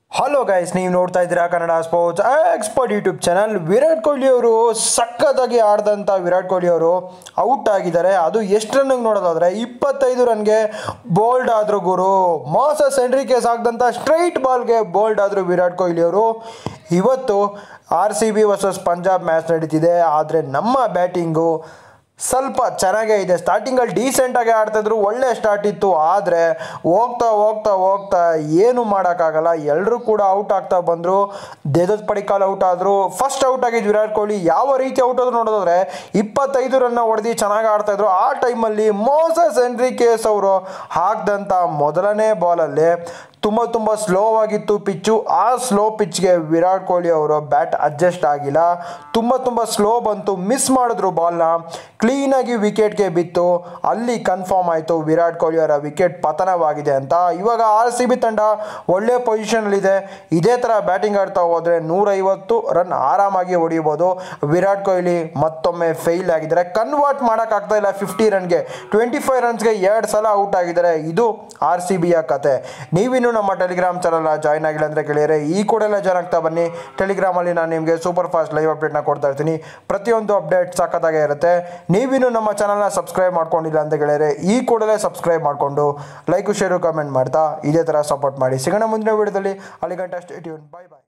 hello guys ನೀವು ನೋಡ್ತಾ ಇದ್ದೀರಾ Kannada sports expert YouTube channel Virat Kohli ಅವರು ಸಖತ್ತಾಗಿ ಆಡಿದಂಥ ವಿರಾಟ್ ಕೊಹ್ಲಿ ಅವರು ಔಟ್ ಆಗಿದ್ದಾರೆ ಅದು ಎಷ್ಟು ರನ್ನಿಗೆ ನೋಡೋದಾದ್ರೆ ಇಪ್ಪತ್ತೈದು ರನ್ಗೆ ಬೋಲ್ಡ್ ಆದರು ಗುರು ಮೋಸ ಸೆಂಟ್ರಿಕೇಸ್ ಹಾಕಿದಂಥ ಸ್ಟ್ರೈಟ್ ಬಾಲ್ಗೆ ಬೋಲ್ಡ್ ಆದರು ವಿರಾಟ್ ಕೊಹ್ಲಿ ಅವರು ಇವತ್ತು R C B versus Punjab match ನಡೀತಿದೆ ಆದರೆ ನಮ್ಮ ಬ್ಯಾಟಿಂಗು ಸ್ವಲ್ಪ ಚೆನ್ನಾಗೇ ಇದೆ ಸ್ಟಾರ್ಟಿಂಗಲ್ಲಿ ಡೀಸೆಂಟಾಗಿ ಆಡ್ತಾಯಿದ್ರು ಒಳ್ಳೆ ಸ್ಟಾರ್ಟ್ ಇತ್ತು ಆದರೆ ಹೋಗ್ತಾ ಹೋಗ್ತಾ ಹೋಗ್ತಾ ಏನು ಮಾಡೋಕ್ಕಾಗಲ್ಲ ಎಲ್ಲರೂ ಕೂಡ ಔಟ್ ಆಗ್ತಾ ಬಂದರು ದೇದತ್ ಪಡಿಕಾಲ್ ಔಟ್ ಆದರು ಫಸ್ಟ್ ಔಟ್ ಆಗಿದ್ದು ವಿರಾಟ್ ಕೊಹ್ಲಿ ಯಾವ ರೀತಿ ಔಟ್ ಆದ್ರು ನೋಡೋದಾದ್ರೆ ಇಪ್ಪತ್ತೈದು ರನ್ನ ಹೊಡೆದು ಚೆನ್ನಾಗಿ ಆಡ್ತಾಯಿದ್ರು ಆ ಟೈಮಲ್ಲಿ ಮೋಸಸ್ ಕೇಸ್ ಅವರು ಹಾಕಿದಂಥ ಮೊದಲನೇ ಬಾಲಲ್ಲಿ ತುಂಬ ತುಂಬ ಸ್ಲೋ ಆಗಿತ್ತು ಪಿಚ್ಚು ಆ ಸ್ಲೋ ಪಿಚ್ಗೆ ವಿರಾಟ್ ಕೊಹ್ಲಿ ಅವರು ಬ್ಯಾಟ್ ಅಡ್ಜಸ್ಟ್ ಆಗಿಲ್ಲ ತುಂಬ ತುಂಬ ಸ್ಲೋ ಬಂತು ಮಿಸ್ ಮಾಡಿದ್ರು ಬಾಲ್ನ ಕ್ಲೀನಾಗಿ ವಿಕೆಟ್ಗೆ ಬಿತ್ತು ಅಲ್ಲಿ ಕನ್ಫರ್ಮ್ ಆಯಿತು ವಿರಾಟ್ ಕೊಹ್ಲಿ ಅವರ ವಿಕೆಟ್ ಪತನವಾಗಿದೆ ಅಂತ ಇವಾಗ ಆರ್ ಸಿ ಬಿ ತಂಡ ಒಳ್ಳೆ ಪೊಸಿಷನಲ್ಲಿದೆ ಇದೇ ಥರ ಬ್ಯಾಟಿಂಗ್ ಆಡ್ತಾ ಹೋದರೆ ನೂರೈವತ್ತು ರನ್ ಆರಾಮಾಗಿ ಹೊಡಿಬೋದು ವಿರಾಟ್ ಕೊಹ್ಲಿ ಮತ್ತೊಮ್ಮೆ ಫೇಲ್ ಆಗಿದ್ದಾರೆ ಕನ್ವರ್ಟ್ ಮಾಡೋಕ್ಕಾಗ್ತಾ ಇಲ್ಲ ಫಿಫ್ಟಿ ರನ್ಗೆ ಟ್ವೆಂಟಿ ಫೈವ್ ರನ್ಸ್ಗೆ ಎರಡು ಸಲ ಔಟ್ ಆಗಿದ್ದಾರೆ ಇದು ಆರ್ ಸಿ ಬಿಯ ಕತೆ ನೀವಿನ್ನು ನಮ್ಮ ಟೆಲಿಗ್ರಾಮ್ ಚಾನಲ್ನ ಜಾಯ್ನ್ ಆಗಿಲ್ಲ ಅಂದರೆ ಕೇಳಿದರೆ ಈ ಕೂಡಲೇ ಜಾಯ್ನ್ ಆಗ್ತಾ ಬನ್ನಿ ಟೆಲಿಗ್ರಾಮಲ್ಲಿ ನಾನು ನಿಮಗೆ ಸೂಪರ್ ಫಾಸ್ಟ್ ಲೈವ್ ಅಪ್ಡೇಟ್ನ ಕೊಡ್ತಾ ಇರ್ತೀನಿ ಪ್ರತಿಯೊಂದು ಅಪ್ಡೇಟ್ ಸಖತ್ತಾಗೇ ಇರುತ್ತೆ ನೀವಿನ್ನು ನಮ್ಮ ಚಾನಲ್ನ ಸಬ್ಸ್ಕ್ರೈಬ್ ಮಾಡ್ಕೊಂಡಿಲ್ಲ ಅಂತ ಕೇಳಿದರೆ ಈ ಕೂಡಲೇ ಸಬ್ಸ್ಕ್ರೈಬ್ ಮಾಡಿಕೊಂಡು ಲೈಕು ಶೇರು ಕಮೆಂಟ್ ಮಾಡ್ತಾ ಇದೇ ಥರ ಸಪೋರ್ಟ್ ಮಾಡಿ ಸಿಗೋಣ ಮುಂದಿನ ವಿಡಿಯೋದಲ್ಲಿ ಅಲ್ಲಿ ಗಂಟೆ ಅಷ್ಟೇ ಟ್ಯೂನ್ ಬಾಯ್ ಬಾಯ್